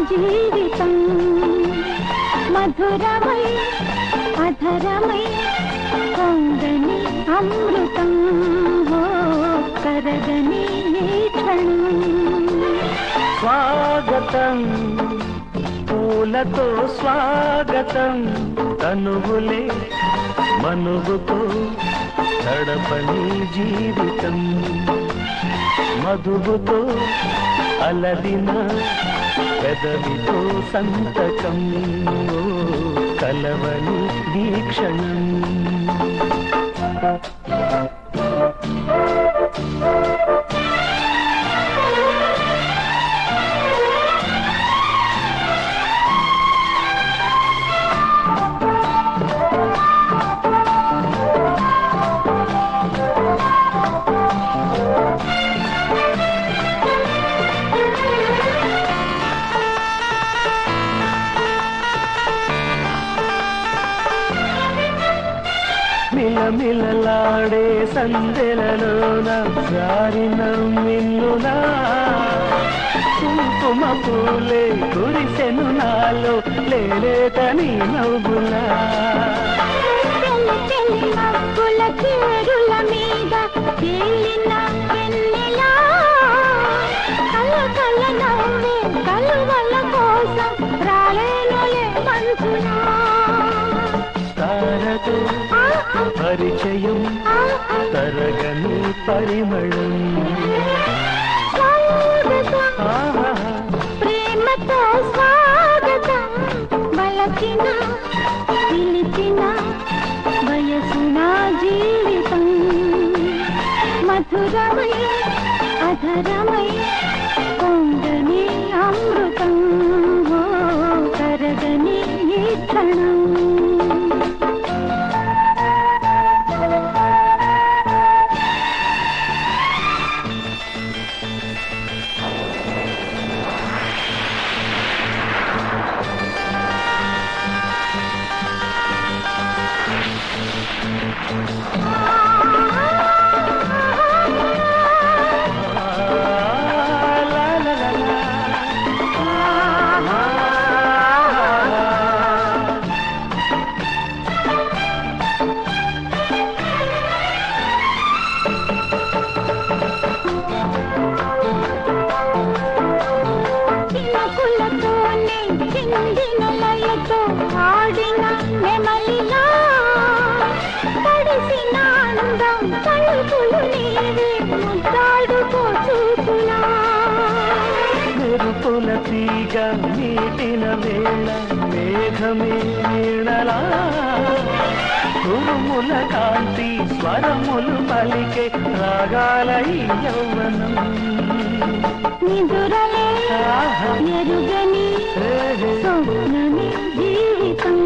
జీవితం మధురమై అధరమై పొంగని అమృతం ఓ కరగని ఈ క్షణం స్వాగతం పూలతో స్వాగతం తనువులే మనువుతో గడపని జీవితం మధువుతో అలదిన పెదవితో సంతకం ఓ కలవని వీక్షణం మిలమిలలాడే సందెలలోన జారిన మిన్నునా కుంకుమ పూలే కురిసెను నాలో లేలేతని నవ్వులా తెల్ల తెల్ల మబ్బుల చీరుల మీద తేలిన వెన్నెలా కల కల నవ్వే కలువల కోసం రాలేనులే మంచులా తారతో ఆ, ఆ, పరిచయం ఆ, ఆ, తరగని పరిమళం స్వాగతం ఆహా ప్రేమతో స్వాగతం బలచిన పిలిచిన వయసున జీవితం మధురమై అధరమై పొంగని అమృతం ఓ కరగని ఈ క్షణం లా లా లా లా. చినుకులతోనే చిందిన లయతో ఆడిన నెమలిలా తడిసిన అందం తలుపులు నీవే ముద్దాడుకో చూపులా మెరుపుల తీగ నీటిన వేళ మేఘమే నీడలా ఉరుముల కాంతి స్వరములు పలికే రాగాల ఈ యౌవనం నిదురలే ఆహా. ఎరుగని ఏహే. స్వప్నమే జీవితం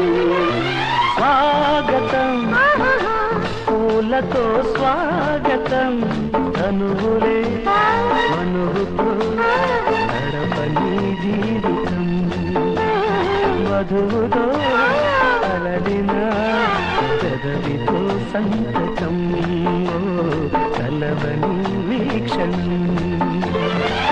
స్వాగతం ఆహాహా. పూలతో స్వాగతం తనువులే మనువుతో నడపని జీవితం మధువుతో అలడిన పెదవితో సంతకం ఓ కలవని వీక్షణం